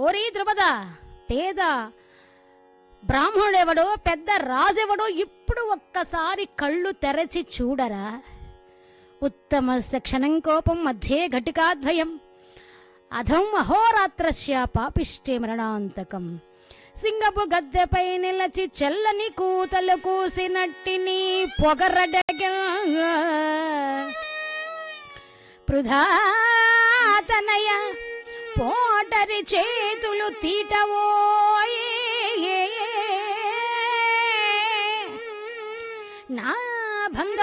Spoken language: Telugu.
ఓరీ ద్రుపద పేద బ్రాహ్మణుడెవడో పెద్ద రాజెవడో ఇప్పుడు ఒక్కసారి కళ్ళు తెరచి చూడరా ఉత్తమ క్షణం కోపం మధ్యే ఘటికాద్వయం అధం అహోరాత్రస్య పాపిష్టే మరణాంతకం సింగపు గద్దెపై నిలచి చెల్లని కూతలు కూసినట్టిని పొగరడగ పృధాతనయ పోటరి చేతులు తీటవోయే నా భంగ